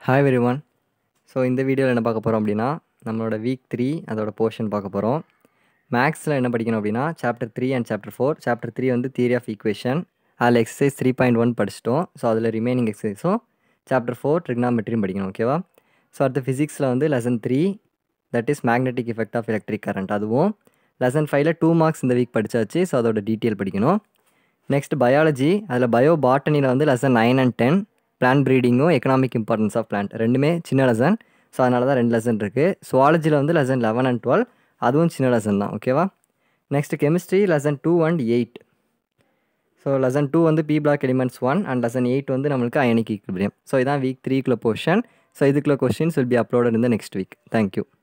hi very one so இந்த வீடியோவில் என்ன பார்க்க போகிறோம் அப்படின்னா நம்மளோட வீக் த்ரீ அதோட போர்ஷன் பார்க்க போகிறோம் மேக்ஸில் என்ன படிக்கணும் அப்படின்னா chapter three and chapter four chapter three வந்து தியரி ஆஃப் ஈக்குவேஷன் அதில் எக்ஸசைஸ் த்ரீ பாயிண்ட் ஒன் படிச்சிட்டோம் ஸோ அதில் ரிமைனிங் எக்ஸசைஸும் சாப்டர் ஃபோர் ட்ரிக்னாமெட்ரியும் படிக்கணும் ஓகேவா ஸோ அடுத்து ஃபிசிக்ஸில் வந்து lesson three that is magnetic effect of electric current அதுவும் லெசன் ஃபைவ்ல டூ மார்க்ஸ் இந்த வீக் படித்தாச்சு ஸோ அதோட டீட்டெயில் படிக்கணும் நெக்ஸ்ட் பயாலஜி அதில் பயோ பாட்டனியில் வந்து lesson nine and ten plant ப்ரீடிங்கும் எக்கனாமிக் இம்பார்ட்டன்ஸ் ஆஃப் பிளான்ட் ரெண்டுமே சின்ன லெசன் ஸோ அதனால தான் ரெண்டு லெசன் இருக்குது சுவாலஜியில் வந்து லெசன் லெவன் அண்ட் டுவெல் அதுவும் சின்ன லெசன் தான் ஓகேவா next chemistry lesson two and eight so lesson two வந்து P block elements one and lesson eight வந்து நம்மளுக்கு அயனிக் ஈக்குபிரியம் ஸோ இதான் வீக் த்ரீக்குள்ள போர்ஷன் ஸோ இதுக்குள்ள கொஸ்டின்ஸ் வில் பி அப்லோடட் இந்த நெக்ஸ்ட் வீக் தேங்க்யூ